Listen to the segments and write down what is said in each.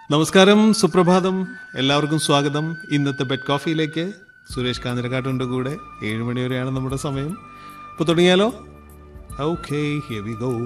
നമസ്കാരം സുപ്രഭാതം എല്ലാവർക്കും സ്വാഗതം ഇന്നത്തെ ബെഡ് കോഫിയിലേക്ക് സുരേഷ് കാഞ്ഞിരക്കാട്ടുണ്ട് കൂടെ ഏഴ് മണി വരെയാണ് നമ്മുടെ സമയം ഇപ്പോൾ തുടങ്ങിയാലോ ഓക്കെ വി ഗോ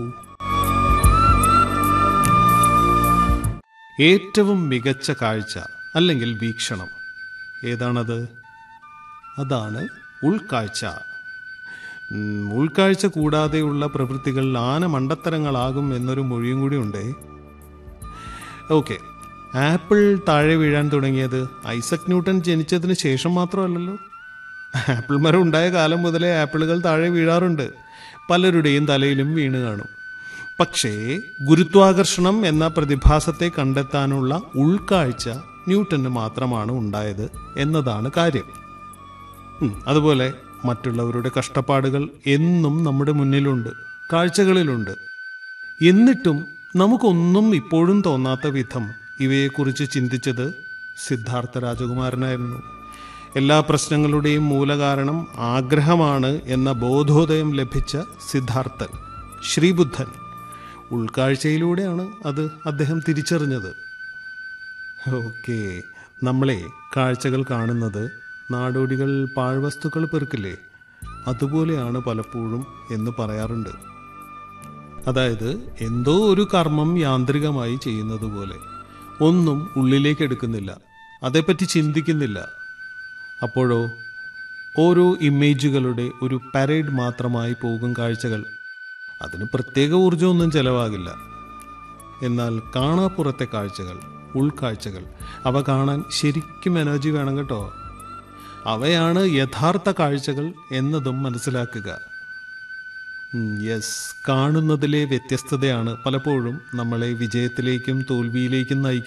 ഏറ്റവും മികച്ച കാഴ്ച അല്ലെങ്കിൽ വീക്ഷണം ഏതാണത് അതാണ് ഉൾക്കാഴ്ച ഉം, ഉൾക്കാഴ്ച കൂടാതെയുള്ള പ്രവൃത്തികൾ ആന മണ്ടത്തരങ്ങളാകും എന്നൊരു മൊഴിയും കൂടി ഉണ്ടേ ഓക്കെ ആപ്പിൾ താഴെ വീഴാൻ തുടങ്ങിയത് ഐസക് ന്യൂട്ടൺ ജനിച്ചതിന് ശേഷം മാത്രമല്ലല്ലോ ആപ്പിൾ മരം ഉണ്ടായ കാലം മുതലേ ആപ്പിളുകൾ താഴെ വീഴാറുണ്ട് പലരുടെയും തലയിലും വീണ് കാണും പക്ഷേ ഗുരുത്വാകർഷണം എന്ന പ്രതിഭാസത്തെ കണ്ടെത്താനുള്ള ഉൾക്കാഴ്ച ന്യൂട്ടന് മാത്രമാണ് ഉണ്ടായത് എന്നതാണ് കാര്യം ഉം, അതുപോലെ മറ്റുള്ളവരുടെ കഷ്ടപ്പാടുകൾ എന്നും നമ്മുടെ മുന്നിലുണ്ട് കാഴ്ചകളിലുണ്ട് എന്നിട്ടും നമുക്കൊന്നും ഇപ്പോഴും തോന്നാത്ത വിധം ഇവയെക്കുറിച്ച് ചിന്തിച്ചത് സിദ്ധാർത്ഥ രാജകുമാരനായിരുന്നു എല്ലാ പ്രശ്നങ്ങളുടെയും മൂലകാരണം ആഗ്രഹമാണ് എന്ന ബോധോദയം ലഭിച്ച സിദ്ധാർത്ഥൻ ശ്രീബുദ്ധൻ ഉൾക്കാഴ്ചയിലൂടെയാണ് അത് അദ്ദേഹം തിരിച്ചറിഞ്ഞത് ഓക്കെ നമ്മളെ കാഴ്ചകൾ കാണുന്നത് നാടോടികൾ പാഴ്വസ്തുക്കൾ പെറുക്കില്ലേ അതുപോലെയാണ് പലപ്പോഴും എന്ന് പറയാറുണ്ട് അതായത് എന്തോ ഒരു കർമ്മം യാന്ത്രികമായി ചെയ്യുന്നത് പോലെ ഒന്നും ഉള്ളിലേക്ക് എടുക്കുന്നില്ല അതേപ്പറ്റി ചിന്തിക്കുന്നില്ല അപ്പോഴോ ഓരോ ഇമേജുകളുടെ ഒരു പരേഡ് മാത്രമായി പോകും കാഴ്ചകൾ അതിന് പ്രത്യേക ഊർജ്ജമൊന്നും ചെലവാകില്ല എന്നാൽ കാണാപ്പുറത്തെ കാഴ്ചകൾ ഉൾക്കാഴ്ചകൾ അവ കാണാൻ ശരിക്കും എനർജി വേണം കേട്ടോ അവയാണ് യഥാർത്ഥ കാഴ്ചകൾ എന്നതും മനസ്സിലാക്കുക യെസ് കാണുന്നതിലെ വ്യത്യസ്തതയാണ് പലപ്പോഴും നമ്മളെ വിജയത്തിലേക്കും തോൽവിയിലേക്കും നയിക്കുന്നത്